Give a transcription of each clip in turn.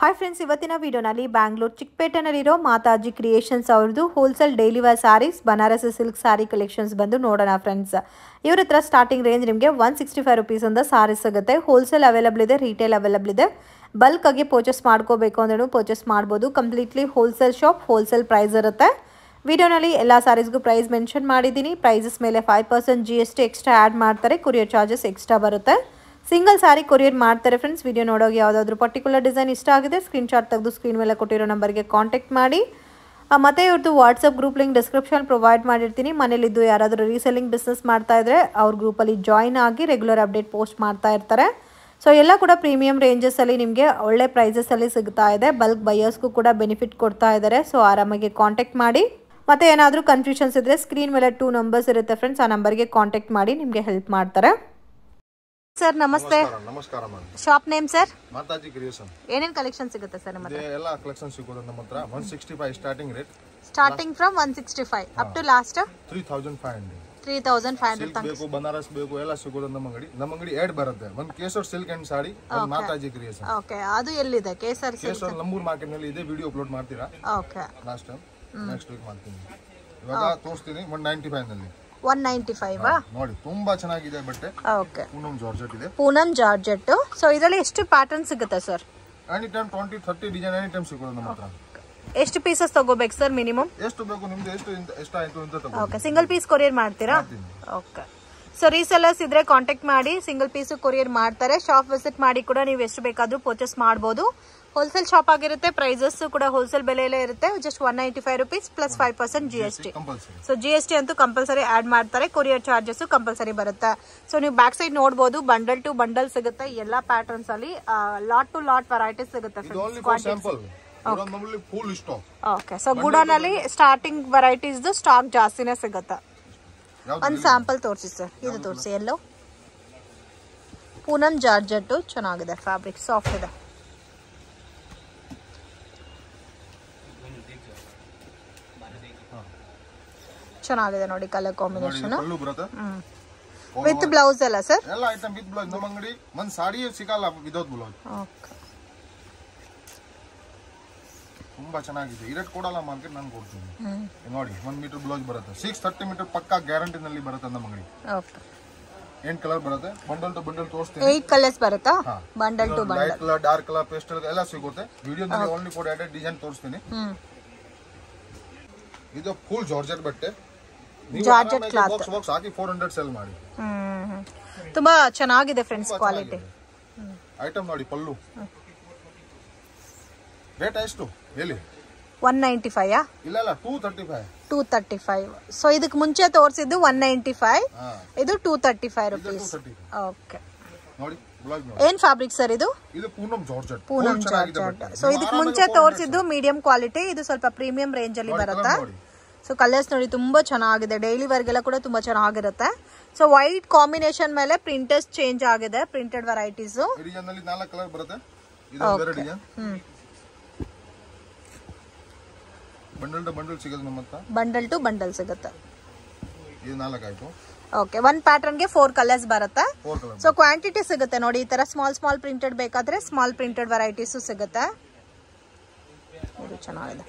Hi friends ಇವತ್ತಿನ ವಿಡಿಯೋನಲ್ಲಿ ಬ್ಯಾಂಗ್ಳೂರ್ ಚಿಕ್ಕಪೇಟೆನಲ್ಲಿರೋ ಮಾತಾಜಿ ಕ್ರಿಯೇಷನ್ಸ್ ಅವ್ರದ್ದು wholesale daily wear sarees Banarasi silk saree collections ಬಂದು ನೋಡೋಣ ಫ್ರೆಂಡ್ಸ್ ಇವ್ರ ಹತ್ರ ಸ್ಟಾರ್ಟಿಂಗ್ ರೇಂಜ್ ನಿಮಗೆ ಒನ್ ಸಿಕ್ಸ್ಟಿ ಫೈವ್ ರುಪೀಸಿಂದ ಸಾರೀಸ್ ಸಿಗುತ್ತೆ ಹೋಲ್ಸೇಲ್ ಅವೈಲಬಲ್ ಇದೆ ರಿಟೇಲ್ ಅವೈಲಬಲ್ ಇದೆ ಬಲ್ಕ್ ಆಗಿ ಪರ್ಚೇಸ್ ಮಾಡ್ಕೋಬೇಕು ಅಂದ್ರೂ ಪರ್ಚೇಸ್ ಮಾಡ್ಬೋದು completely wholesale shop wholesale price ಇರುತ್ತೆ ವಿಡಿಯೋನಲ್ಲಿ ಎಲ್ಲ ಸಾರೀಸ್ಗೂ ಪ್ರೈಸ್ ಮೆನ್ಷನ್ ಮಾಡಿದ್ದೀನಿ ಪ್ರೈಸಸ್ ಮೇಲೆ five percent G S T extra add ಮಾಡ್ತಾರೆ ಕೊರಿಯರ್ ಚಾರ್ಜಸ್ ಎಕ್ಸ್ಟ್ರಾ ಬರುತ್ತೆ ಸಿಂಗಲ್ ಸಾರಿ ಕೊರಿಯರ್ ಮಾಡ್ತಾರೆ ಫ್ರೆಂಡ್ಸ್ ವಿಡಿಯೋ ನೋಡೋಕೆ ಯಾವುದಾದ್ರೂ ಪರ್ಟಿಕ್ಯುಲರ್ ಡಿಸೈನ್ ಇಷ್ಟ ಆಗಿದೆ ಸ್ಕ್ರೀನ್ಶಾಟ್ ತೆಗೆದು ಸ್ಕ್ರೀನ್ ಮೇಲೆ ಕೊಟ್ಟಿರೋ ನಂಬರ್ಗೆ ಕಾಂಟ್ಯಾಕ್ಟ್ ಮಾಡಿ ಆ, ಮತ್ತೆ ಇವ್ರದ್ದು WhatsApp group link description provide ಮಾಡಿರ್ತೀನಿ ಮನೇಲಿದ್ದು ಯಾರಾದರೂ ರೀಸೆಲ್ಲಿಂಗ್ ಬಿಸ್ನೆಸ್ ಮಾಡ್ತಾ ಇದ್ರೆ ಅವ್ರ ಗ್ರೂಪಲ್ಲಿ ಜಾಯ್ನ್ ಆಗಿ ರೆಗ್ಯುಲರ್ ಅಪ್ಡೇಟ್ ಪೋಸ್ಟ್ ಮಾಡ್ತಾ ಇರ್ತಾರೆ ಸೊ ಎಲ್ಲ ಕೂಡ ಪ್ರೀಮಿಯಂ ರೇಂಜಸಲ್ಲಿ ನಿಮಗೆ ಒಳ್ಳೆ ಪ್ರೈಸಸಲ್ಲಿ ಸಿಗ್ತಾ ಇದೆ ಬಲ್ಕ್ ಬೈಯರ್ಸ್ಗೂ ಕೂಡ ಬೆನಿಫಿಟ್ ಕೊಡ್ತಾ ಇದ್ದಾರೆ ಸೊ ಆರಾಮಾಗಿ ಕಾಂಟ್ಯಾಕ್ಟ್ ಮಾಡಿ ಮತ್ತೆ ಏನಾದರೂ ಕನ್ಫ್ಯೂಷನ್ಸ್ ಇದ್ದರೆ ಸ್ಕ್ರೀನ್ ಮೇಲೆ ಟೂ ನಂಬರ್ಸ್ ಇರುತ್ತೆ ಫ್ರೆಂಡ್ಸ್ ಆ ನಂಬರ್ಗೆ ಕಾಂಟ್ಯಾಕ್ಟ್ ಮಾಡಿ ನಿಮಗೆ ಹೆಲ್ಪ್ ಮಾಡ್ತಾರೆ ಸರ್ ನಮಸ್ತೆ ನಮಸ್ಕಾರ ನಮಸ್ಕಾರ ma'am shop name sir Mataji creation ಏನೇನು ಕಲೆಕ್ಷನ್ ಸಿಗುತ್ತೆ ಸರ್ ನಿಮ್ಮ ಇದೆ ಎಲ್ಲ ಕಲೆಕ್ಷನ್ ಸಿಗೋದು ನಮ್ಮ ಹತ್ರ one sixty five starting rate starting from one sixty five up to last three thousand five hundred three thousand five hundred silk ಬೇಕು ಬನಾರಸ್ ಬೇಕು ಎಲ್ಲ ಸಿಗೋದು ನಮ್ಮ ಅಂಗಡಿ ನಮ್ಮ ಅಂಗಡಿ ಎರಡ್ ಬರುತ್ತೆ ಒಂದ್ ಕೇಸರ್ ಸಿಲ್ಕ್ ಅಂಡ್ ಸಾಡಿ ಒಂದ್ ಮಾತಾಜಿ ಕ್ರಿಯೇಷನ್ ಓಕೆ ಅದು ಎಲ್ಲಿದೆ ಕೇಸರ್ ಕೇಸರ್ ನಮ್ಮೂರ್ ಮಾರ್ಕೆಟ್ ನಲ್ಲಿ ಇದೇ ವಿಡಿಯೋ ಅಪ್ಲೋಡ್ ಮಾಡ್ತೀರಾ okay last time next week ಮಾಡ್ತೀನಿ ಇವಾಗ ತೋರಿಸ್ತೀನಿ ಒನ್ ನೈಂಟಿ ಫೈವ್ ನಲ್ಲಿ ಒನ್ ನೈಂಟಿ ಫೈವ್ ನೋಡಿ ತುಂಬಾ ಚೆನ್ನಾಗಿದೆ ಬಟ್ಟೆ ಓಕೆ ಪೂನಮ್ ಜಾರ್ಜೆಟ್ ಇದೆ ಪೂನಮ್ ಜಾರ್ಜೆಟ್ ಸೊ ಇದರಲ್ಲಿ ಎಷ್ಟು ಪ್ಯಾಟರ್ನ್ ಸಿಗುತ್ತೆ sir any time twenty thirty design any time ಸಿಗೋದು ನಮ್ಮ ಹತ್ರ ಎಷ್ಟು ಪೀಸಸ್ ತಗೋಬೇಕು ಸರ್ ಮಿನಿಮಮ್ ಎಷ್ಟು ಬೇಕು ನಿಮ್ದು ಎಷ್ಟು ಇಂತ- ಎಷ್ಟು ಆಯ್ತು ಅಂತ ತಗೋ ಓಕೆ ಸಿಂಗಲ್ ಪೀಸ್ ಕೊರಿಯರ್ ಮಾಡ್ತೀರಾ ಓಕೆ ಸೊ ರೀಸೆಲ್ಲರ್ಸ್ ಇದ್ರೆ ಕಾಂಟ್ಯಾಕ್ಟ್ ಮಾಡಿ ಸಿಂಗಲ್ ಪೀಸ್ ಕೊರಿಯರ್ ಮಾಡ್ತಾರೆ ಶಾಪ್ ವಿಸಿಟ್ ಮಾಡಿ ಕೂಡ ನೀವು ಎಷ್ಟು ಬೇಕಾದ್ರೂ ಪರ್ಚೇಸ್ ಮಾಡ್ಬೋದು ಹೋಲ್ಸೇಲ್ ಶಾಪ್ ಆಗಿರುತ್ತೆ ಪ್ರೈಸಸ್ ಕೂಡ ಹೋಲ್ಸೇಲ್ ಬೆಲೆಯಲ್ಲೇ ಇರುತ್ತೆ just one ninety five rupees plus five percent G S T compulsory so G S T ಅಂತೂ ಕಂಪಲ್ಸರಿ ಆಡ್ ಮಾಡ್ತಾರೆ ಕೊರಿಯರ್ ಚಾರ್ಜಸ್ ಕಂಪಲ್ಸರಿ ಬರುತ್ತೆ ಸೊ ನೀವು ಬ್ಯಾಕ್ ಸೈಡ್ ನೋಡಬಹುದು ಬಂಡಲ್ ಟು ಬಂಡಲ್ ಸಿಗುತ್ತೆ ಎಲ್ಲಾ ಪ್ಯಾಟರ್ನ್ಸ್ ಅಲ್ಲಿ ಲಾಟ್ ಟು ಲಾಟ್ ವೆರೈಟೀಸ್ ಸಿಗುತ್ತೆ ಇದು ಓನ್ಲಿ ಫಾರ್ ಸ್ಯಾಂಪಲ್ ನಮ್ಮಲ್ಲಿ full stock okay so godown ಅಲ್ಲಿ ಸ್ಟಾರ್ಟಿಂಗ್ ವೆರೈಟೀಸ್ ಸ್ಟಾಕ್ ಜಾಸ್ತಿನೇ ಸಿಗುತ್ತೆ ಯಾವ್ದು ಒಂದ್ ಸ್ಯಾಂಪಲ್ ತೋರಿಸಿ ಸರ್ ಇದು ತೋರಿಸಿ ಎಲ್ಲೋ ಪೂನಮ್ ಜಾರ್ಜೆಟ್ ಚೆನ್ನಾಗಿದೆ ಫ್ಯಾಬ್ರಿಕ್ ಸಾಫ್ಟ್ ಇದೆ ಚೆನ್ನಾಗಿದೆ ನೋಡಿ ಕಲರ್ ನೋಡಿ ಕಾಂಬಿನೇಷನ್ ಇದು ಪಲ್ಲು ಬರುತ್ತೆ ವಿತ್ ಬ್ಲೌಸ್ ಅಲ್ಲ ಸರ್ ಎಲ್ಲ ಐಟಮ್ ವಿತ್ ಬ್ಲೌಸ್ ನಮ್ಮ ಅಂಗಡಿ ಒಂದ್ ಸಾಡಿ ಸಿಗಲ್ಲ ವಿದೌಟ್ ಬ್ಲೌಸ್ ಓಕೆ ತುಂಬಾ ಚೆನ್ನಾಗಿದೆ ಇರಟ್ ಕೊಡಲ್ಲ ಮಾರ್ಕೆಟ್ ನಾನು ಕೊಡ್ತೀನಿ ನೋಡಿ ಒಂದ್ ಮೀಟರ್ ಬ್ಲೌಸ್ ಬರುತ್ತೆ ಸಿಕ್ಸ್ ಥರ್ಟಿ ಮೀಟರ್ ಪಕ್ಕಾ ಗ್ಯಾರಂಟಿ ನಲ್ಲಿ ಬರುತ್ತೆ ನಮ್ಮ ಅಂಗಡಿ ಓಕೆ ಏನ್ ಕಲರ್ ಬರುತ್ತೆ ಬಂಡಲ್ ಟು ಬಂಡಲ್ ತೋರಿಸ್ತೀನಿ ಏಟ್ ಕಲರ್ಸ್ ಬರುತ್ತಾ ಹಾ. Bundle to bundle light colour dark colour pastel ಎಲ್ಲ ಸಿಗುತ್ತೆ ವಿಡಿಯೋದಲ್ಲಿ ಓನ್ಲಿ ಫೋರ್ ಎರಡೇ ಡಿಸೈನ್ ತೋರಿಸ್ತೀನಿ ಹ್ಮ್ ಇದು ಫುಲ್ ಜಾರ್ಜೆಟ್ ಬಟ್ಟೆ Georgette cloth. ಬಾಕ್ಸ್ ಬಾಕ್ಸ್ ಹಾಕಿ ಫೋರ್ ಹಂಡ್ರೆಡ್ ಸೆಲ್ ಮಾಡಿ ಹ್ಮ್ ಹ್ಮ್. ತುಂಬಾ ಚೆನ್ನಾಗಿದೆ ಫ್ರೆಂಡ್ಸ್ ಕ್ವಾಲಿಟಿ ಐಟಮ್ ನೋಡಿ ಪಲ್ಲು ರೇಟ್ ಎಷ್ಟು ಹೇಳಿ ಒನ್ ನೈಂಟಿ ಫೈವ್ ಇಲ್ಲ ಇಲ್ಲ two thirty five two thirty five so ಇದಕ್ಕೆ ಮುಂಚೆ ತೋರಿಸಿದ್ದು ಒನ್ ನೈಂಟಿ ಫೈವ್ ಹಾ ಇದು ಟೂ ತರ್ಟಿ ಫೈವ್ ಇದು ಟೂ ರುಪೀಸ್ ತರ್ಟಿ ಓಕೆ ನೋಡಿ ಬ್ಲೌಸ್ ನೋಡಿ ಏನ್ ಫ್ಯಾಬ್ರಿಕ್ ಸರ್ ಇದು ಇದು ಪೂನಮ್ ಜಾರ್ಜೆಟ್ ಪೂನಮ್ Full ಚೆನ್ನಾಗಿದೆ ಜಾರ್ಜೆಟ್ ಬಟ್ಟೆ. ಸೊ ಇದಕ್ಕೆ ಮುಂಚೆ ತೋರಿಸಿದ್ದು ಮೀಡಿಯಂ ಕ್ವಾಲಿಟಿ ಇದು ಸ್ವಲ್ಪ ಪ್ರೀಮಿಯಂ ರೇಂಜ್ ಅಲ್ಲಿ ನೋಡಿ, ಬರುತ್ತೆ colour ನೋಡಿ. ಸೊ ಕಲರ್ಸ್ ನೋಡಿ ತುಂಬಾ ಚೆನ್ನಾಗಿದೆ ಡೈಲಿ ವರ್ಗೆಲ್ಲ ಕೂಡ ತುಂಬಾ ಚೆನ್ನಾಗಿರುತ್ತೆ ಸೊ ವೈಟ್ ಕಾಂಬಿನೇಷನ್ ಮೇಲೆ ಪ್ರಿಂಟರ್ಸ್ ಚೇಂಜ್ ಆಗಿದೆ ಪ್ರಿಂಟೆಡ್ ವೆರೈಟೀಸ್ ಈ ಡಿಸೈನ್ ನಲ್ಲಿ ನಾಲ್ಕು ಕಲರ್ ಬರುತ್ತೆ ಇದು ಬೇರೆ design hmm bundle to bundle ಸಿಗೋದು ನಮ್ಮ ಹತ್ರ ಬಂಡಲ್ ಟು ಬಂಡಲ್ ಸಿಗುತ್ತೆ ಇದು ನಾಲ್ಕು ಆಯ್ತು ಓಕೆ ಒನ್ ಪ್ಯಾಟರ್ನ್ ಗೆ ಫೋರ್ ಕಲರ್ಸ್ ಬರುತ್ತೆ ಫೋರ್ ಕಲರ್ ಸೊ ಕ್ವಾಂಟಿಟಿ ಸಿಗುತ್ತೆ ನೋಡಿ ಈ ತರ ಸ್ಮಾಲ್ ಸ್ಮಾಲ್ ಪ್ರಿಂಟೆಡ್ ಬೇಕಾದ್ರೆ ಸ್ಮಾಲ್ ಪ್ರಿಂಟೆಡ್ ವೆರೈಟೀಸು ಸಿಗುತ್ತೆ ಇದು ಚೆನ್ನಾಗಿದೆ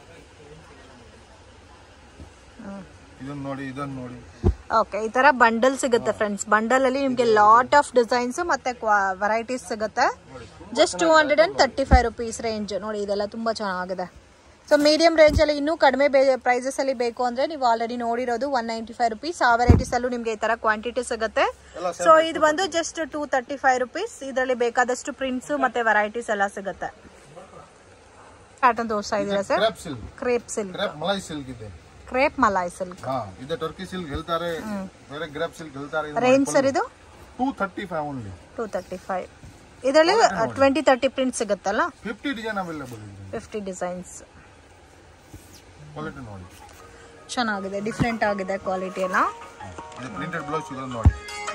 ಇದನ್ನ ನೋಡಿ ಇದನ್ನ ನೋಡಿ ಓಕೆ ಈ ತರ ಬಂಡಲ್ ಸಿಗುತ್ತೆ ಫ್ರೆಂಡ್ಸ್ ಬಂಡಲ್ ಅಲ್ಲಿ ನಿಮಗೆ ಲಾಟ್ ಆಫ್ ಡಿಸೈನ್ಸ್ ಮತ್ತೆ ವೆರೈಟೀಸ್ ಸಿಗುತ್ತೆ just two hundred and thirty five rupees range ನೋಡಿ ಇದೆಲ್ಲ ತುಂಬಾ ಚೆನ್ನಾಗಿದೆ ಸೊ ಮೀಡಿಯಂ ರೇಂಜ್ ಅಲ್ಲಿ ಇನ್ನೂ ಕಡಿಮೆ ಪ್ರೈಸಸ್ ಅಲ್ಲಿ ಬೇಕು ಅಂದ್ರೆ ನೀವು ಆಲ್ರೆಡಿ ನೋಡಿರೋದು ಒನ್ ನೈಂಟಿ ಫೈವ್ ರುಪೀಸ್ ಆ ವೆರೈಟೀಸ್ ಅಲ್ಲೂ ನಿಮಗೆ ಈ ತರ ಕ್ವಾಂಟಿಟಿ ಸಿಗುತ್ತೆ ಎಲ್ಲ ಸೊ ಇದು ಬಂದು just two thirty five rupees ಇದರಲ್ಲಿ ಬೇಕಾದಷ್ಟು ಪ್ರಿಂಟ್ಸ್ ಮತ್ತೆ ವೆರೈಟೀಸ್ ಎಲ್ಲ ಸಿಗುತ್ತೆ ಪ್ಯಾಟರ್ನ್ ತೋರಿಸ್ತಾ ಇದ್ದೀರಾ sir crepe silk crepe silk crepe ಮಲೈ ಸಿಲ್ಕ್ ಇದೆ ಕ್ರೇಪ್ ಮಲಾಯ್ ಸಿಲ್ಕ್ ಹಾ ಇದು ಟರ್ಕಿ ಸಿಲ್ಕ್ ಹೇಳ್ತಾರೆ ಬೇರೆ ಗ್ರೇಪ್ ಸಿಲ್ಕ್ ಹೇಳ್ತಾರೆ ರೇಂಜ್ ಸರ್ ಇದು two thirty five only two thirty five ಇದರಲ್ಲಿ ಟ್ವೆಂಟಿ ತರ್ಟಿ ಪ್ರಿಂಟ್ ಸಿಗುತ್ತಲ್ಲ ಫಿಫ್ಟಿ ಡಿಸೈನ್ ಅವೈಲೇಬಲ್ ಇದೆ ಫಿಫ್ಟಿ ಡಿಸೈನ್ಸ್ ಕ್ವಾಲಿಟಿ ನೋಡಿ ಚೆನ್ನಾಗಿದೆ ಡಿಫ್ರೆಂಟ್ ಆಗಿದೆ ಕ್ವಾಲಿಟಿ ಎಲ್ಲ ಇದು ಪ್ರಿಂಟೆಡ್ ಬ್ಲೌಸ್ ಇದೆ ನೋಡಿ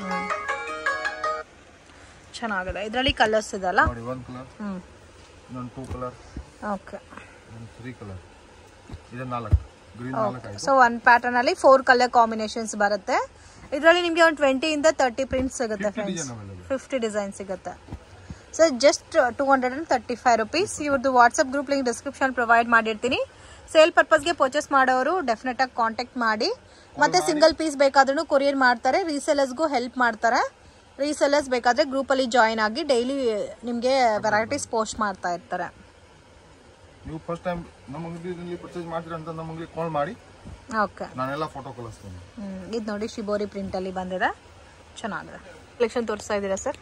ಚೆನ್ನಾಗಿದೆ ಇದರಲ್ಲಿ ಕಲರ್ಸ್ ಇದೆಲ್ಲ ನೋಡಿ ಒನ್ ಕಲರ್ ಹ್ಞೂ ಇನ್ನೊಂದು ಟೂ ಕಲರ್ ಓಕೆ ಇನ್ನೊಂದು ತ್ರೀ ಕಲರ್ ಇದು ನಾಲ್ಕು ಗ್ರೀನ್ ನಾಲ್ಕು ಆಯ್ತು ಸೊ ಒನ್ ಪ್ಯಾಟರ್ನ್ ಅಲ್ಲಿ ಫೋರ್ ಕಲರ್ ಕಾಂಬಿನೇಷನ್ಸ್ ಬರುತ್ತೆ ಇದರಲ್ಲಿ ನಿಮಗೆ ಒಂದು ಟ್ವೆಂಟಿ ಇಂದ ತರ್ಟಿ ಪ್ರಿಂಟ್ಸ್ ಸಿಗುತ್ತೆ friends design available fifty design ಸಿಗುತ್ತೆ so just two hundred and thirty five rupees ಇವ್ರದ್ದು WhatsApp group link description provide ಮಾಡಿರ್ತೀನಿ ಸೇಲ್ ಪರ್ಪಸ್ಗೆ ಪರ್ಚೇಸ್ ಮಾಡೋರು ಡೆಫಿನೆಟ್ ಆಗಿ ಕಾಂಟ್ಯಾಕ್ಟ್ ಮಾಡಿ ಮತ್ತೆ ಸಿಂಗಲ್ ಪೀಸ್ ಬೇಕಾದ್ರೂ ಕೊರಿಯರ್ ಮಾಡ್ತಾರೆ ರೀಸೆಲರ್ಸ್ಗೂ ಹೆಲ್ಪ್ ಮಾಡ್ತಾರೆ ರೀಸೆಲರ್ಸ್ ಬೇಕಾದ್ರೆ ಗ್ರೂಪಲ್ಲಿ ಜಾಯಿನ್ ಆಗಿ ಡೈಲಿ ನಿಮಗೆ ವೆರೈಟೀಸ್ ಪೋಸ್ಟ್ ಮಾಡ್ತಾ ಇರ್ತಾರೆ ನೀವು ಫಸ್ಟ್ ಟೈಮ್ ನಮ್ಮ ಅಂಗಡಿಯಲ್ಲಿ ಪರ್ಚೇಸ್ ಮಾಡ್ತೀರಾ ಅಂತ ನಮಗೆ ಕಾಲ್ ಮಾಡಿ ಓಕೆ ನಾನೆಲ್ಲ ಫೋಟೋ ಕಳಿಸ್ತೀನಿ ಇದು ನೋಡಿ ಶಿಬೋರಿ ಪ್ರಿಂಟಲ್ಲಿ ಬಂದಿದೆ ಚೆನ್ನಾಗಿದೆ ಕಲೆಕ್ಷನ್ ತೋರಿಸ್ತಾ ಇದ್ದೀರಾ ಸರ್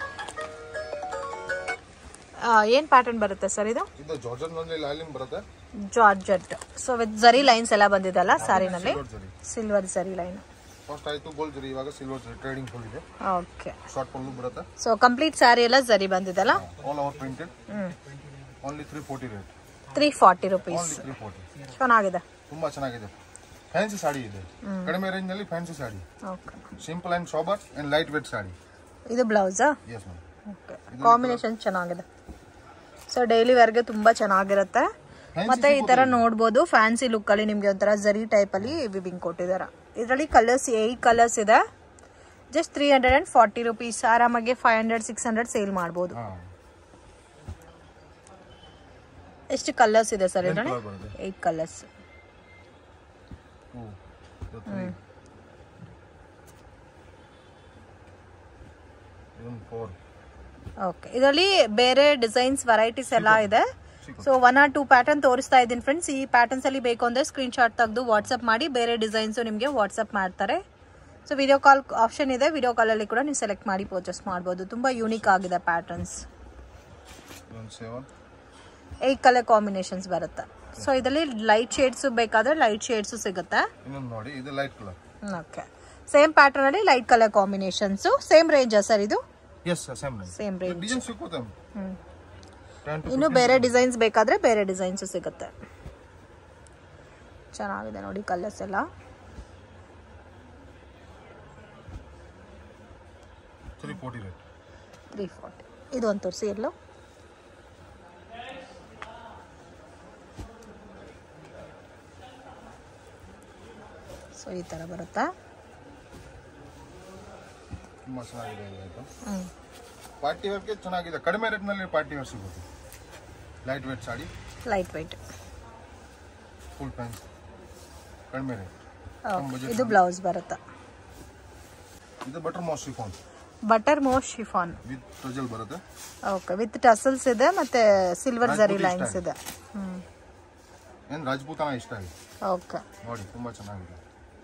ಏನು ಪ್ಯಾಟರ್ನ್ ಬರುತ್ತೆ ಸರ್ ಇದು ಇದು ಜಾರ್ಜನ್ನಲ್ಲಿ ಲೈಲಿಂಗ್ ಬರುತ್ತೆ georgette so with zari lines ಎಲ್ಲ ಬಂದಿದೆಲ್ಲ ಸ್ಯಾರಿನಲ್ಲಿ silver zari silver zari line first ಆಯ್ತು ಗೋಲ್ಡ್ ಜರಿ ಇವಾಗ ಸಿಲ್ವರ್ ಜರಿ ಟ್ರೇಡಿಂಗ್ ಫುಲ್ ಇದೆ ಓಕೆ ಶಾರ್ಟ್ ಪಲ್ಲು ಬರುತ್ತೆ ಸೊ ಕಂಪ್ಲೀಟ್ ಸ್ಯಾರಿ ಎಲ್ಲ ಜರಿ ಬಂದಿದೆಲ್ಲ ಆಲ್ ಓವರ್ ಪ್ರಿಂಟೆಡ್ ಹ್ಞೂ only three forty rate three forty rupees only three forty ಚೆನ್ನಾಗಿದೆ ತುಂಬಾ ಚೆನ್ನಾಗಿದೆ ಫ್ಯಾನ್ಸಿ ಸಾಡಿ ಇದೆ ಕಡಿಮೆ ರೇಂಜ್ ನಲ್ಲಿ fancy sari okay simple and sober and light weight sari ಇದು ಬ್ಲೌಸಾ ಎಸ್ ಮ್ಯಾಮ್ ಓಕೆ ಕಾಂಬಿನೇಷನ್ ಚೆನ್ನಾಗಿದೆ ಸೊ ಡೈಲಿ ವೇರ್ಗೆ ತುಂಬ ಚೆನ್ನಾಗಿರುತ್ತೆ ಮತ್ತೆ ಈ ತರ ನೋಡ್ಬೋದು ಫ್ಯಾನ್ಸಿ ಲುಕ್ ಅಲ್ಲಿ ನಿಮ್ಗೆ ಒಂಥರ ಜರಿ ಟೈಪ್ ಅಲ್ಲಿ ವಿವಿಂಗ್ ಕೊಟ್ಟಿದ್ದಾರೆ ಇದರಲ್ಲಿ ಕಲರ್ಸ್ ಏಟ್ ಕಲರ್ಸ್ ಇದೆ just three hundred and forty rupees ಆರಾಮಾಗಿ five hundred six hundred sale ಮಾಡ್ಬೋದು ಹಾ ಎಷ್ಟು ಕಲರ್ಸ್ ಇದೆ ಸರ್ ಇದರಲ್ಲಿ colour ಬರುತ್ತೆ. ಏಟ್ ಕಲರ್ಸ್ ಟೂ ತ್ರೀ ಇದೊಂದು ಫೋರ್ ಓಕೆ ಇದರಲ್ಲಿ ಬೇರೆ ಡಿಸೈನ್ಸ್ ವೆರೈಟೀಸ್ ಎಲ್ಲ ಇದೆ so one or two pattern ತೋರಿಸ್ತಾ ಇದ್ದೀನಿ ಫ್ರೆಂಡ್ಸ್ ಈ ಪ್ಯಾಟರ್ನ್ಸ್ ಅಲ್ಲಿ ಬೇಕು ಅಂದ್ರೆ ಸ್ಕ್ರೀನ್ ಶಾಟ್ ತೆಗೆದು ವಾಟ್ಸಪ್ ಮಾಡಿ ಬೇರೆ ಡಿಸೈನ್ಸ್ ನಿಮಗೆ ವಾಟ್ಸಪ್ ಮಾಡ್ತಾರೆ ಸೊ ವಿಡಿಯೋ ಕಾಲ್ ಆಪ್ಷನ್ ಇದೆ ವಿಡಿಯೋ ಕಾಲಲ್ಲಿ ಕೂಡ ನೀವು ಸೆಲೆಕ್ಟ್ ಮಾಡಿ ಪರ್ಚೇಸ್ ಮಾಡ್ಬೋದು ತುಂಬ ಯೂನಿಕ್ ಆಗಿದೆ ಪ್ಯಾಟರ್ನ್ಸ್ ಇದೊಂದು ಸೆವೆನ್ ಏಟ್ ಕಲರ್ ಕಾಂಬಿನೇಷನ್ಸ್ ಬರುತ್ತೆ ಸೊ ಇದರಲ್ಲಿ ಲೈಟ್ ಶೇಡ್ಸು ಬೇಕಾದ್ರೆ ಲೈಟ್ ಶೇಡ್ಸು ಸಿಗುತ್ತೆ ಇನ್ನೊಂದು ನೋಡಿ ಇದು light colour okay same pattern ಅಲ್ಲಿ ಲೈಟ್ ಕಲರ್ ಕಾಂಬಿನೇಷನ್ಸು ಸೇಮ್ ರೇಂಜಾ ಸರ್ ಇದು yes same range same range design ಸಿಕ್ಕುತ್ತೆ ಹ್ಮ್ ಟೆನ್ ಟು ಇನ್ನು ಬೇರೆ ಡಿಸೈನ್ಸ್ ಬೇಕಾದ್ರೆ ಬೇರೆ ಡಿಸೈನ್ಸ್ ಸಿಗುತ್ತೆ ಚೆನ್ನಾಗಿದೆ ನೋಡಿ ಕಲರ್ಸ್ ಎಲ್ಲ three forty rate three forty ಇದು ಒಂದು ತೋರಿಸಿ ಎಲ್ಲೋ ಸೊ ಈ ಥರ ಬರುತ್ತಾ ತುಂಬ ಚೆನ್ನಾಗಿದೆ ಇದು ಐಟಮ್ ಹ್ಞೂ ಪಾರ್ಟಿ ವೇರ್ಗೆ ಚೆನ್ನಾಗಿದೆ ಕಡಿಮೆ ರೇಟ್ನಲ್ಲಿ ಪಾರ್ಟಿ ವೇರ್ ಸಿಗುತ್ತೆ light weight sari light weight full pant ಕಡಿಮೆ ರೇಟ್ ಇದು ಬ್ಲೌಸ್ ಬರುತ್ತಾ ಇದು butter moss chiffon butter moss chiffon with tassel ಬರುತ್ತೆ ಓಕೆ ವಿತ್ ಟಸಲ್ಸ್ ಇದೆ ಮತ್ತೆ ಸಿಲ್ವರ್ ಜರಿ ರಾಜ್ಪೂತಿ ಲೈನ್ಸ್ style. ಇದೆ ಹ್ಞೂ ಏನು ರಾಜಪೂತಾನ ಇಷ್ಟ ಆಗಿದೆ ಓಕೆ ನೋಡಿ ತುಂಬ ಚೆನ್ನಾಗಿದೆ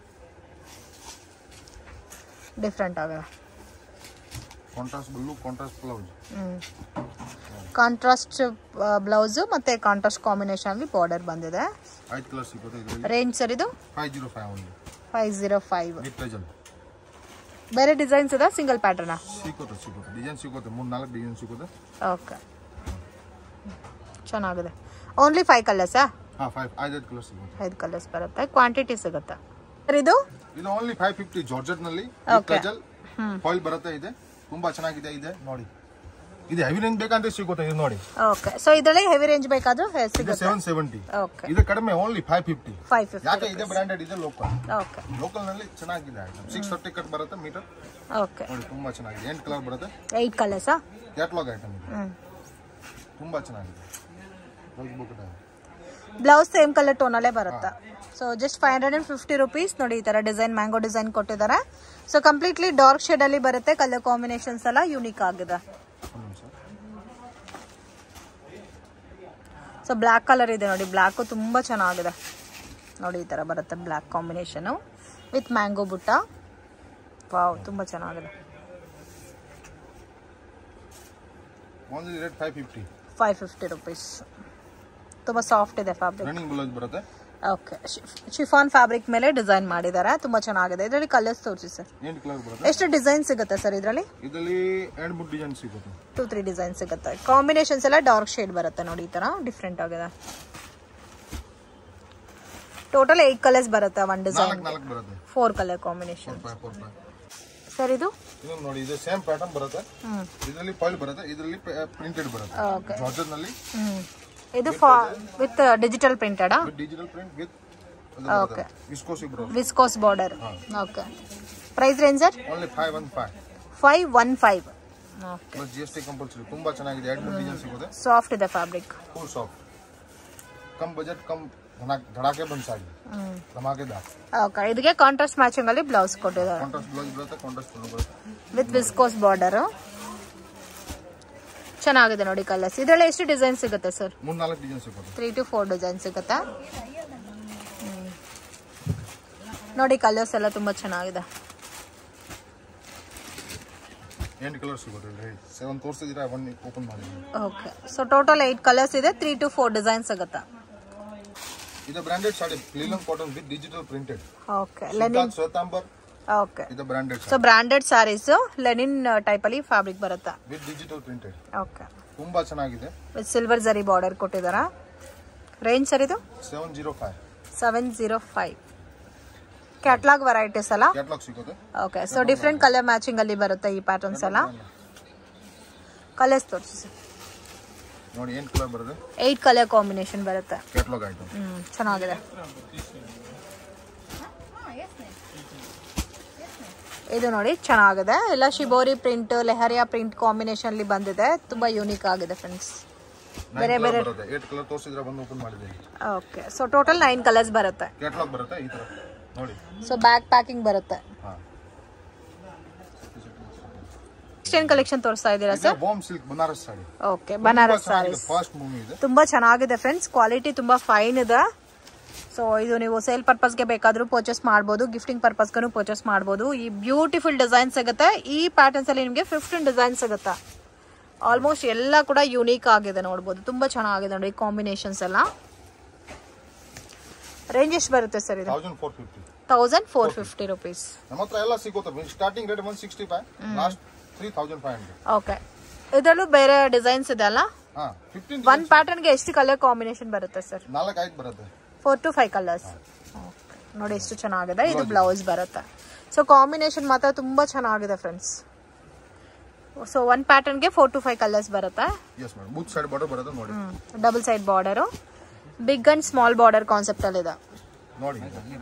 ಡಿಫ್ರೆಂಟ್ ಆಗಿದೆ contrast blue contrast blouse contrast blouse ಮತ್ತೆ ಕಾಂಟ್ರಾಸ್ಟ್ ಕಾಂಬಿನೇಷನ್ ಅಲ್ಲಿ ಬಾರ್ಡರ್ ಬಂದಿದೆ ಐದು ಕಲರ್ ಸಿಗುತ್ತೆ ಇದರಲ್ಲಿ ರೇಂಜ್ ಸರ್ ಇದು five zero five only five zero five with tassel ಬೇರೆ ಡಿಸೈನ್ಸ್ ಇದೆ ಸಿಂಗಲ್ ಪ್ಯಾಟರ್ನಾ ಸಿಗುತ್ತೆ ಸಿಗುತ್ತೆ ಡಿಸೈನ್ ಸಿಗುತ್ತೆ ಮೂರು ನಾಲ್ಕು ಡಿಸೈನ್ ಸಿಗುತ್ತೆ ಓಕೆ ಚೆನ್ನಾಗಿದೆ ಓನ್ಲಿ ಫೈವ್ ಕಲರ್ಸಾ ಹಾಂ ಫೈವ್ ಐದೈದು ಕಲರ್ ಸಿಗುತ್ತೆ ಐದು ಕಲರ್ಸ್ ಬರುತ್ತೆ ಕ್ವಾಂಟಿಟಿ ಸಿಗುತ್ತೆ ಸರ್ ಇದು ಇದು ಓನ್ಲಿ ಫೈವ್ ಫಿಫ್ಟಿ ಜಾರ್ಜೆಟ್ ನಲ್ಲಿ Okay. ಟ್ರಜಲ್ ಫಾಯಿಲ್ ಬರುತ್ತೆ ಇದೆ ತುಂಬಾ ಚೆನ್ನಾಗಿದೆ ಇದೆ ನೋಡಿ ಇದು ಹೆವಿ ರೇಂಜ್ ಬೇಕಂತ ಸಿಗುತ್ತೆ ಇದು ನೋಡಿ ಓಕೆ ಸೊ ಇದರಲ್ಲಿ ಹೆವಿ ರೇಂಜ್ ಬೇಕಾದ್ರೂ ಹೆ- ಇದು ಸಿಗುತ್ತೆ ಸೆವೆನ್ ಸೆವೆಂಟಿ ಓಕೆ ಇದು ಕಡಿಮೆ only five fifty five fifty ಯಾಕೆ ಇದೆ ಬ್ರಾಂಡೆಡ್ ಇದೆ ಲೋಕಲ್ ಓಕೆ ಲೋಕಲ್ ನಲ್ಲಿ ಚೆನ್ನಾಗಿದೆ ಸಿಕ್ಸ್ ತರ್ಟಿ ಕಟ್ ಬರುತ್ತೆ ಮೀಟರ್ ಓಕೆ ನೋಡಿ ತುಂಬಾ ಚೆನ್ನಾಗಿದೆ ಎಂಟು ಕಲರ್ ಬರುತ್ತೆ ಏಯ್ಟ್ ಕಲರ್ಸಾ ಕ್ಯಾಟ್ಲಾಗ್ ಐಟಮ್ ಇದೆ ಹ್ಞೂ ತುಂಬಾ ಚೆನ್ನಾಗಿದೆ ಹೋಗಿ book it out. Blouse same colour ಟೋನಲ್ಲೇ ಬರುತ್ತೆ so just five hundred and fifty rupees ನೋಡಿ ಈ ಥರ ಡಿಸೈನ್ ಮ್ಯಾಂಗೋ ಡಿಸೈನ್ ಕೊಟ್ಟಿದ್ದಾರೆ ಸೊ ಕಂಪ್ಲೀಟ್ಲಿ ಡಾರ್ಕ್ ಶೇಡಲ್ಲಿ ಬರುತ್ತೆ ಕಲರ್ ಕಾಂಬಿನೇಷನ್ಸ್ ಎಲ್ಲ ಯೂನಿಕ್ ಆಗಿದೆ ಒಂದು ನಿಮಿಷ ಸೊ ಬ್ಲ್ಯಾಕ್ ಕಲರ್ ಇದೆ ನೋಡಿ ಬ್ಲ್ಯಾಕು ತುಂಬ ಚೆನ್ನಾಗಿದೆ ನೋಡಿ ಈ ಥರ ಬರುತ್ತೆ black combination with mango butta wow ತುಂಬ ಚೆನ್ನಾಗಿದೆ only rate five fifty five fifty rupees ತುಂಬ ಸಾಫ್ಟ್ ಇದೆ ಫ್ಯಾಬ್ರಿಕ್ ರನ್ನಿಂಗ್ ಬ್ಲೌಸ್ ಬರುತ್ತೆ ಓಕೆ ಶಿಫಾನ್ ಫ್ಯಾಬ್ರಿಕ್ ಮೇಲೆ ಡಿಸೈನ್ ಮಾಡಿದ್ದಾರೆ ತುಂಬ ಚೆನ್ನಾಗಿದೆ ಇದರಲ್ಲಿ ಕಲರ್ಸ್ ತೋರಿಸಿ ಸರ್ ಎಂಟು ಕಲರ್ ಬರುತ್ತೆ ಎಷ್ಟು ಡಿಸೈನ್ ಸಿಗುತ್ತೆ ಸರ್ ಇದರಲ್ಲಿ ಇದರಲ್ಲಿ ಎರಡು ಮೂರು ಡಿಸೈನ್ ಸಿಗುತ್ತೆ ಟೂ ತ್ರೀ ಡಿಸೈನ್ ಸಿಗುತ್ತೆ ಕಾಂಬಿನೇಷನ್ಸ್ ಎಲ್ಲ ಡಾರ್ಕ್ ಶೇಡ್ ಬರುತ್ತೆ ನೋಡಿ ಈ ಥರ ಡಿಫ್ರೆಂಟ್ ಆಗಿದೆ ಟೋಟಲ್ ಏಟ್ ಕಲರ್ಸ್ ಬರುತ್ತೆ ಒನ್ ಡಿಸೈನ್ ನಾಲ್ಕು ನಾಲ್ಕು ಬರುತ್ತೆ four colour combination four five four five sir ಇದು ಇದು ನೋಡಿ ಇದು ಸೇಮ್ ಪ್ಯಾಟರ್ನ್ ಬರುತ್ತೆ ಹ್ಞೂ ಇದರಲ್ಲಿ ಫಾಯಿಲ್ ಬರುತ್ತೆ ಇದರಲ್ಲಿ ಪ್ರಿಂಟೆಡ್ ಬರುತ್ತೆ ಓಕೆ ಜಾರ್ಜೆಟ್ ನಲ್ಲಿ ಹ್ಞೂ ಇದು ಫಾ ವಿತ್ ಡಿಜಿಟಲ್ ಪ್ರಿಂಟೆಡಾ with digital print with Okay. ವಿಸ್ಕೋಸಿ bro viscose border okay price range sir only five one five five one five okay plus G S T compulsory ತುಂಬಾ ಚೆನ್ನಾಗಿದೆ ಎರಡು ಡಿಸೈನ್ ಸಿಗುತ್ತೆ ಸಾಫ್ಟ್ ಇದೆ fabric full soft cum budget cum ಧಡಾ- ಧಡಾಕೆ ಬಂದ್ ಸಾಗಿ ಹ್ಮ್ ಧಮಾಕೆದಾರ್ ಓಕೆ ಇದಕ್ಕೆ ಕಾಂಟ್ರಾಸ್ಟ್ ಮ್ಯಾಚಿಂಗ್ ಅಲ್ಲಿ ಬ್ಲೌಸ್ ಕೊಟ್ಟಿದ್ದಾರೆ ಕಾಂಟ್ರಾಸ್ಟ್ ಬ್ಲೌಸ್ ಬರುತ್ತೆ ಕಾಂಟ್ರಾಸ್ಟ್ ಫುಲ್ ಬರುತ್ತೆ ವಿತ್ ವಿಸ್ಕೋಸ್ ಬಾರ್ಡರ್ ಚೆನ್ನಾಗಿದೆ ನೋಡಿ ಕಲರ್ಸ್ ಇದರಲ್ಲಿ ಎಷ್ಟು ಡಿಸೈನ್ ಸಿಗುತ್ತೆ ಸರ್ ಮೂರ್ ನಾಲ್ಕು ಡಿಸೈನ್ ಸಿಗುತ್ತೆ ತ್ರೀ ಟು ಫೋರ್ ಡಿಸೈನ್ ಸಿಗುತ್ತಾ ಹ್ಮ್. ನೋಡಿ ಕಲರ್ಸ್ ಎಲ್ಲ ತುಂಬಾ ಚೆನ್ನಾಗಿದೆ ಎಂಟು ಕಲರ್ ಸಿಗುತ್ತೆ ಹೇಳಿ ಸೆವೆನ್ ತೋರಿಸಿದ್ರೆ ಒನ್ ಓಪನ್ ಮಾಡಿದ್ದೀನಿ okay so total eight colours ಇದೆ ತ್ರೀ ಟು ಫೋರ್ ಡಿಸೈನ್ ಸಿಗುತ್ತಾ ಇದು branded sari linen cotton with digital printed okay linen Shwetambar okay ಇದು branded so branded sarees linen type ಅಲ್ಲಿ ಫ್ಯಾಬ್ರಿಕ್ ಬರುತ್ತಾ ವಿತ್ ಡಿಜಿಟಲ್ ಪ್ರಿಂಟೆಡ್ ಓಕೆ ತುಂಬಾ ಚೆನ್ನಾಗಿದೆ with silver zari border ಕೊಟ್ಟಿದ್ದಾರಾ range sir ಇದು seven zero five seven zero five catalogue varieties ಅಲ್ಲ catalogue ಸಿಗುತ್ತೆ okay so different colour matching ಅಲ್ಲಿ ಬರುತ್ತೆ ಈ ಪ್ಯಾಟರ್ನ್ಸ್ ಎಲ್ಲ ಕಲರ್ಸ್ ತೋರಿಸಿ ಸರ್ ನೋಡಿ ಏನ್ ಕಲರ್ ಬರುತ್ತೆ ಏಯ್ಟ್ ಕಲರ್ ಕಾಂಬಿನೇಷನ್ ಬರುತ್ತೆ ಕ್ಯಾಟ್ಲಾಗ್ ಆಯ್ತು ಹ್ಮ್ ಚೆನ್ನಾಗಿದೆ ಇದು ನೋಡಿ ಚೆನ್ನಾಗಿದೆ ಎಲ್ಲ shibori print leheriya print combination ಅಲ್ಲಿ ಬಂದಿದೆ ತುಂಬಾ ಯೂನಿಕ್ ಆಗಿದೆ ಫ್ರೆಂಡ್ಸ್ ಬೇರೆ ನೈನ್ ಬೇರೆ ಕಲರ್ ಬರುತ್ತೆ ಏಟ್ ಕಲರ್ ತೋರಿಸಿದ್ರೆ ಬಂದು ಓಪನ್ ಮಾಡಿದ್ದೀನಿ okay so total nine colours ಬರುತ್ತೆ ಕ್ಯಾಟ್ಲಾಗ್ ಬರುತ್ತೆ ಈ ತರ ನೋಡಿ ಸೊ ಬ್ಯಾಕ್ ಪ್ಯಾಕಿಂಗ್ ಬರುತ್ತೆ ಹಾ ನೆಕ್ಸ್ಟ್ ಏನ್ ಕಲೆಕ್ಷನ್ ತೋರಿಸ್ತಾ ಇದ್ದೀರಾ sir bomb silk Banaras sari okay Banaras sarees fast moving ಇದೆ ತುಂಬಾ ಚೆನ್ನಾಗಿದೆ ಫ್ರೆಂಡ್ಸ್ ಕ್ವಾಲಿಟಿ ತುಂಬಾ ಫೈನ್ ಇದೆ ಸೊ ಇದು ನೀವು ಸೇಲ್ ಪರ್ಪಸ್ಗೆ ಬೇಕಾದರೂ ಪರ್ಚೇಸ್ ಮಾಡ್ಬೋದು ಗಿಫ್ಟಿಂಗ್ ಪರ್ಪಸ್ಗೂ ಪರ್ಚೇಸ್ ಮಾಡ್ಬೋದು ಈ ಬ್ಯೂಟಿಫುಲ್ ಡಿಸೈನ್ ಸಿಗುತ್ತೆ ಈ ಪ್ಯಾಟರ್ನ್ಸ್ ಅಲ್ಲಿ ನಿಮಗೆ ಫಿಫ್ಟೀನ್ ಡಿಸೈನ್ ಸಿಗುತ್ತೆ ಆಲ್ಮೋಸ್ಟ್ ಎಲ್ಲ ಕೂಡ ಯುನೀಕ್ ಆಗಿದೆ ನೋಡ್ಬೋದು ತುಂಬಾ ಚೆನ್ನಾಗಿದೆ ನೋಡಿ ಕಾಂಬಿನೇಷನ್ಸ್ ಎಲ್ಲ ರೇಂಜ್ ಎಷ್ಟು ಬರುತ್ತೆ ಸರ್ ಇದು thousand four fifty thousand four fifty rupees ನಮ್ಮ ಹತ್ರ ಎಲ್ಲ ಸಿಗುತ್ತೆ starting rate one sixty five last three thousand five hundred okay ಇದರಲ್ಲೂ ಬೇರೆ ಡಿಸೈನ್ಸ್ ಇದೆ ಅಲ್ಲ ಹಾ ಫಿಫ್ಟೀನ್ ಒನ್ ಪ್ಯಾಟರ್ನ್ಗೆ ಎಷ್ಟು ಕಲರ್ ಕಾಂಬಿನೇಷನ್ ಬರುತ್ತೆ ಸರ್ ನಾಲ್ಕು ಐದು ಬರುತ್ತೆ ಫೋರ್ ಟು ಫೈವ್ ಕಲರ್ಸ್ ನೋಡಿ ಎಷ್ಟು ಚೆನ್ನಾಗಿದೆ ಇದು ಬ್ಲೌಸ್ ಬರುತ್ತೆ ಸೊ ಕಾಂಬಿನೇಷನ್ ಮಾತ್ರ ತುಂಬಾ ಚೆನ್ನಾಗಿದೆ ಫ್ರೆಂಡ್ಸ್ ಸೊ ಒನ್ ಪ್ಯಾಟರ್ನ್ಗೆ ಫೋರ್ ಟು ಫೈವ್ ಕಲರ್ಸ್ ಬರುತ್ತೆ yes madam both side border ಬರುತ್ತೆ ನೋಡಿ double side border big and small border concept ಅಲ್ಲಿ ಇದೆ ನೋಡಿ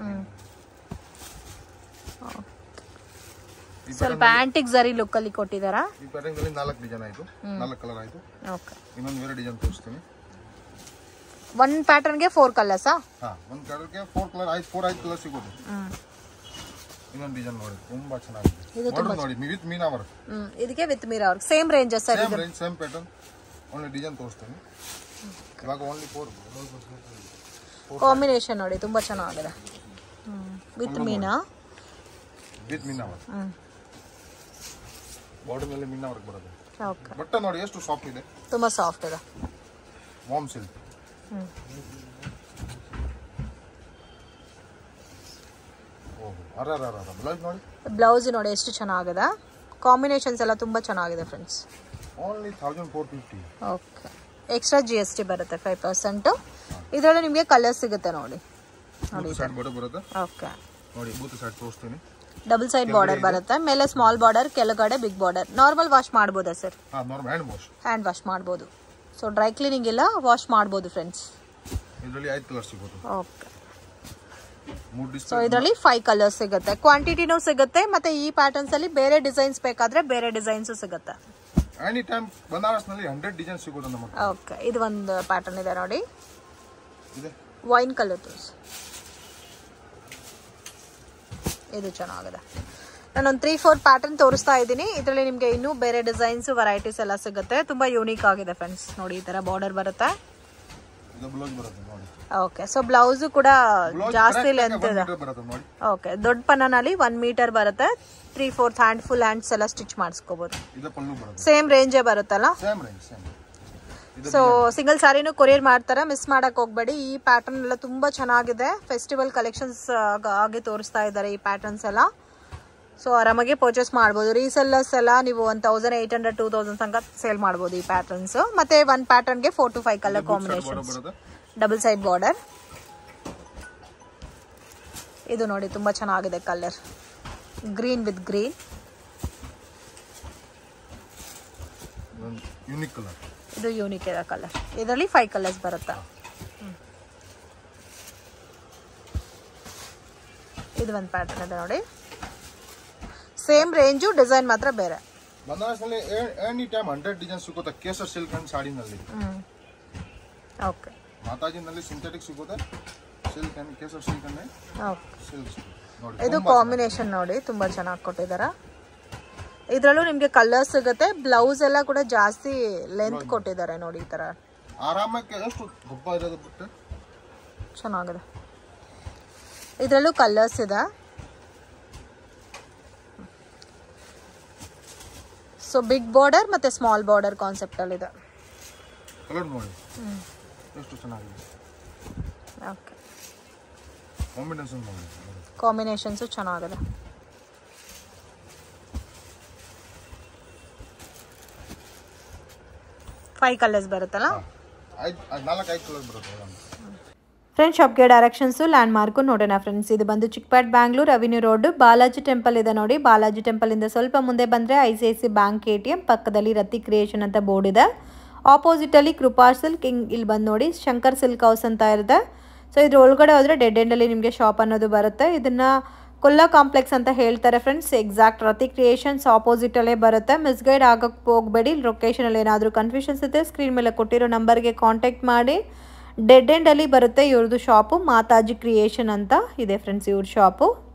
ಈ ಸ್ವಲ್ಪ ಆಂಟಿಕ್ ಜರಿ ಲುಕ್ ಅಲ್ಲಿ ಕೊಟ್ಟಿದಾರಾ ಈ ಪ್ಯಾಟರ್ನ್ ಅಲ್ಲಿ ನಾಲ್ಕು ಡಿಸೈನ್ ಆಯ್ತು ನಾಲ್ಕು ಕಲರ್ ಆಯ್ತು ಓಕೆ ಇನ್ನೊಂದು ಬೇರೆ ಡಿಸೈನ್ ತೋರಿಸ್ತೀನಿ ಒನ್ ಪ್ಯಾಟರ್ನ್ಗೆ ಫೋರ್ ಕಲರ್ಸಾ ಹಾ ಒಂದು ಕಲರ್ಗೆ ಫೋರ್ ಕಲರ್ ಐದು ಫೋರ್ ಐದು ಕಲರ್ ಸಿಗೋದು ಇನ್ನೊಂದು ಡಿಸೈನ್ ನೋಡಿ ತುಂಬಾ ಚೆನ್ನಾಗಿದೆ Modern ನೋಡಿ ವಿತ್ ಮೀನಾ ವರ್ಕ್ ಹ್ಮ್ ಇದಕ್ಕೆ ವಿತ್ ಮೀರಾ ಅವ್ರಿಗೆ same ranges sir same range same pattern only design ತೋರಿಸ್ತೀನಿ ಇವಾಗ ಓನ್ಲಿ ಫೋರ್ ಕಾಂಬಿನೇಷನ್ ನೋಡಿ ತುಂಬಾ ಚೆನ್ನಾಗಿದೆ with meena with meena work hmm border ಮೇಲೆ ಮೀನಾ ವರ್ಕ್ ಬರುತ್ತೆ ಓಕೆ ಬಟ್ಟೆ ನೋಡಿ ಎಷ್ಟು ಸಾಫ್ಟ್ ಇದೆ ತುಂಬಾ ಸಾಫ್ಟ್ ಇದೆ ವಾಮ್ ಸಿಲ್ಕ್ ಹ್ಮ್ ಓಹ್ ಅರ ಅರ ಅರ ಬ್ಲೌಸ್ ನೋಡಿ ಬ್ಲೌಸ್ ನೋಡಿ ಎಷ್ಟು ಚೆನ್ನಾಗಿದೆ ಕಾಂಬಿನೇಷನ್ಸ್ ಎಲ್ಲ ತುಂಬಾ ಚೆನ್ನಾಗಿದೆ friends only thousand four fifty okay extra G S T ಬರುತ್ತೆ ಫೈವ್ ಪರ್ಸೆಂಟು ಇದರಲ್ಲಿ ನಿಮಗೆ ಕಲರ್ ಸಿಗುತ್ತೆ ನೋಡಿ ಬೂತ್ ಸೈಡ್ ಬಾರ್ಡರ್ ಬರುತ್ತೆ ಓಕೆ ನೋಡಿ ಬೂತ್ ಸೈಡ್ ತೋರಿಸ್ತೀನಿ ಡಬಲ್ ಸೈಡ್ ಬಾರ್ಡರ್ ಬರುತ್ತೆ ಮೇಲೆ ಸ್ಮಾಲ್ ಬಾರ್ಡರ್ ಕೆಳಗಡೆ ಬಿಗ್ ಬಾರ್ಡರ್ ನಾರ್ಮಲ್ ವಾಶ್ ಮಾಡ್ಬೋದಾ ಸರ್ ಹಾ normal hand wash hand wash ಮಾಡ್ಬೋದು ಸೊ ಡ್ರೈ ಕ್ಲೀನಿಂಗ್ ಇಲ್ಲ ವಾಶ್ ಮಾಡ್ಬೋದು ಫ್ರೆಂಡ್ಸ್ ಇದರಲ್ಲಿ ಐದು ಕಲರ್ ಸಿಗೋದು ಓಕೆ ಮೂರು ಸೊ ಡಿಸ್ಪ್ಲೇ ಇದರಲ್ಲಿ ಫೈವ್ ಕಲರ್ಸ್ ಸಿಗುತ್ತೆ ಕ್ವಾಂಟಿಟಿನೂ ಸಿಗುತ್ತೆ ಮತ್ತೆ ಈ ಪ್ಯಾಟರ್ನ್ಸ್ ಅಲ್ಲಿ ಬೇರೆ ಡಿಸೈನ್ಸ್ ಬೇಕಾದ್ರೆ ಬೇರೆ ಡಿಸೈನ್ಸ್ ಸಿಗುತ್ತೆ ಎನಿ ಟೈಮ್ ಬನಾರಸ್ನಲ್ಲಿ ಹಂಡ್ರೆಡ್ ಡಿಸೈನ್ ಸಿಗೋದು ನಮ್ಮ ಹತ್ರ. ಓಕೆ ಇದು ಒಂದು ಪ್ಯಾಟರ್ನ್ ಇದೆ ನೋಡಿ ಇದೆ ವೈನ್ ಕಲರ್ ತೋರಿಸಿ ಇದು ಚೆನ್ನಾಗಿದೆ ನಾನೊಂದು ತ್ರೀ ಫೋರ್ ಪ್ಯಾಟರ್ನ್ ತೋರಿಸ್ತಾ ಇದ್ದೀನಿ ಇದರಲ್ಲಿ ನಿಮಗೆ ಇನ್ನೂ ಬೇರೆ ಡಿಸೈನ್ಸ್ ವೆರೈಟೀಸ್ ಎಲ್ಲ ಸಿಗುತ್ತೆ ತುಂಬಾ ಯೂನಿಕ್ ಆಗಿದೆ ಫ್ರೆಂಡ್ಸ್ ನೋಡಿ ಈ ತರ ಬಾರ್ಡರ್ ಬರುತ್ತೆ ಇದು ಬ್ಲೌಸ್ ಬರುತ್ತೆ ನೋಡಿ ಓಕೆ ಸೊ ಬ್ಲೌಸ್ ಕೂಡ ಬ್ಲೌಸ್ ಜಾಸ್ತಿ ಲೆಂತ್ ಇದೆ ಬರುತ್ತೆ ನೋಡಿ ಓಕೆ ದೊಡ್ಡ ಪನ್ನನಲ್ಲಿ ಒನ್ ಮೀಟರ್ ಬರುತ್ತೆ three fourth hand full hands ಎಲ್ಲ ಸ್ಟಿಚ್ ಮಾಡಿಸ್ಕೋಬಹುದು ಇದು ಪಲ್ಲು ಬರುತ್ತೆ ಸೇಮ್ ರೇಂಜೇ ಬರುತ್ತಲ್ಲ ಸೇಮ್ ರೇಂಜ್ ಸೇಮ್ ಇದು ಸೊ ಸಿಂಗಲ್ ಸಾರಿನೂ ಕೊರಿಯರ್ ಮಾಡ್ತಾರೆ ಮಿಸ್ ಮಾಡಕ್ ಹೋಗ್ಬೇಡಿ ಈ ಪ್ಯಾಟರ್ನ್ ಎಲ್ಲ ತುಂಬಾ ಚೆನ್ನಾಗಿದೆ ಫೆಸ್ಟಿವಲ್ ಕಲೆಕ್ಷನ್ಸ್ ಆಗಿ ತೋರಿಸ್ತಾ ಇದ್ದಾರೆ ಈ ಪ್ಯಾಟರ್ನ್ಸ್ ಎಲ್ಲ ಸೊ ಆರಾಮಾಗಿ ಪರ್ಚೇಸ್ ಮಾಡ್ಬೋದು ರೀಸೆಲ್ಲರ್ಸ್ ಎಲ್ಲ ನೀವು one thousand eight hundred two thousand ತನಕ ಸೇಲ್ ಮಾಡ್ಬೋದು ಈ ಪ್ಯಾಟರ್ನ್ಸ್ ಮತ್ತೆ ಒನ್ ಪ್ಯಾಟರ್ನ್ಗೆ four two five colour border combination ಬರುತ್ತೆ ಡಬಲ್ ಸೈಡ್ ಬಾರ್ಡರ್ ಇದು ನೋಡಿ ತುಂಬಾ ಚೆನ್ನಾಗಿದೆ colour green with green unique colour ಇದು ಯೂನಿಕ್ ಇದೆ ಕಲರ್ ಇದರಲ್ಲಿ ಫೈವ್ ಕಲರ್ಸ್ ಬರುತ್ತೆ ಹ್ಮ್. ಇದು ಒಂದು ಪ್ಯಾಟರ್ನ್ ಇದೆ ನೋಡಿ ಸೇಮ್ ರೇಂಜು ಡಿಸೈನ್ ಮಾತ್ರ ಬೇರೆ ಬನಾರಸ್ನಲ್ಲಿ ಎನಿ ಟೈಮ್ ಹಂಡ್ರೆಡ್ ಡಿಸೈನ್ ಸಿಗುತ್ತೆ ಕೇಸರ್ ಸಿಲ್ಕ್ ಅಂಡ್ ಸಾಡಿನಲ್ಲಿ ಹ್ಞೂ ಓಕೆ ಮಾತಾಜಿನಲ್ಲಿ ಸಿಂಥೆಟಿಕ್ ಸಿಗುತ್ತೆ silk and Kesar silk and okay silk ಸಿಗುತ್ತೆ ನೋಡಿ ಇದು ಕಾಂಬಿನೇಷನ್ ನೋಡಿ ತುಂಬ ಚೆನ್ನಾಗಿ ಕೊಟ್ಟಿದ್ದಾರೆ ಇದರಲ್ಲೂ ನಿಮಗೆ ಕಲರ್ ಸಿಗುತ್ತೆ ಬ್ಲೌಸ್ ಎಲ್ಲ ಕೂಡ ಜಾಸ್ತಿ ಲೆಂತ್ ಕೊಟ್ಟಿದ್ದಾರೆ ನೋಡಿ ಈ ಥರ ಆರಾಮಕ್ಕೆ ಎಷ್ಟು ದಪ್ಪ ಇರೋದು ಬಿಟ್ಟು ಚೆನ್ನಾಗಿದೆ ಇದರಲ್ಲೂ ಕಲರ್ಸ್ ಇದೆ ಸೊ ಬಿಗ್ ಬಾರ್ಡರ್ ಮತ್ತು ಸ್ಮಾಲ್ ಬಾರ್ಡರ್ ಕಾನ್ಸೆಪ್ಟಲ್ಲಿದೆ ಕಲರ್ ನೋಡಿ ಎಷ್ಟು ಚೆನ್ನಾಗಿದೆ ಓಕೆ ಕಾಂಬಿನೇಷನ್ ನೋಡಿ ಕಾಂಬಿನೇಷನ್ಸು ಚೆನ್ನಾಗಿದೆ ಫೈವ್ ಕಲರ್ಸ್ ಬರುತ್ತಲ್ಲ ಐದು ನಾಲ್ಕು ಐದು ಕಲರ್ ಬರುತ್ತೆ ಮೇಡಮ್ ಫ್ರೆಂಡ್ಸ್ ಶಾಪ್ಗೆ ಡೈರೆಕ್ಷನ್ಸು ಲ್ಯಾಂಡ್ ಮಾರ್ಕು ನೋಡೋಣ ಫ್ರೆಂಡ್ಸ್ ಇದು ಬಂದು Chickpet Bangalore avenue road Balaji temple ಇದೆ ನೋಡಿ ಬಾಲಾಜಿ ಟೆಂಪಲಿಂದ ಸ್ವಲ್ಪ ಮುಂದೆ ಬಂದರೆ I C I C bank A T M ಪಕ್ಕದಲ್ಲಿ ರತಿ ಕ್ರಿಯೇಷನ್ ಅಂತ ಬೋರ್ಡ್ ಇದೆ ಆಪೋಸಿಟಲ್ಲಿ ಕೃಪಾ ಸಿಲ್ಕ್ ಹಿಂಗ್ ಇಲ್ಲಿ ಬಂದು ನೋಡಿ ಶಂಕರ್ ಸಿಲ್ಕ್ ಹೌಸ್ ಅಂತ ಇರುತ್ತೆ ಸೊ ಇದ್ರ ಒಳಗಡೆ ಹೋದರೆ ಡೆಡ್ ಎಂಡಲ್ಲಿ ನಿಮಗೆ ಶಾಪ್ ಅನ್ನೋದು ಬರುತ್ತೆ ಇದನ್ನು ಕೊಲ್ಲ ಕಾಂಪ್ಲೆಕ್ಸ್ ಅಂತ ಹೇಳ್ತಾರೆ ಫ್ರೆಂಡ್ಸ್ ಎಕ್ಸಾಕ್ಟ್ ರತಿ ಕ್ರಿಯೇಷನ್ಸ್ ಆಪೋಸಿಟಲ್ಲೇ ಬರುತ್ತೆ ಮಿಸ್ಗೈಡ್ ಆಗಕ್ಕೆ ಹೋಗಬೇಡಿ ಲೊಕೇಶನಲ್ಲಿ ಏನಾದರೂ ಕನ್ಫ್ಯೂಷನ್ಸ್ ಇದೆ ಸ್ಕ್ರೀನ್ ಮೇಲೆ ಕೊಟ್ಟಿರೋ ನಂಬರ್ಗೆ ಕಾಂಟ್ಯಾಕ್ಟ್ ಮಾಡಿ ಡೆಡ್ ಎಂಡಲ್ಲಿ ಬರುತ್ತೆ ಇವ್ರದ್ದು ಶಾಪು ಮಾತಾಜಿ ಕ್ರಿಯೇಷನ್ ಅಂತ ಇದೆ ಫ್ರೆಂಡ್ಸ್ ಇವ್ರ ಶಾಪು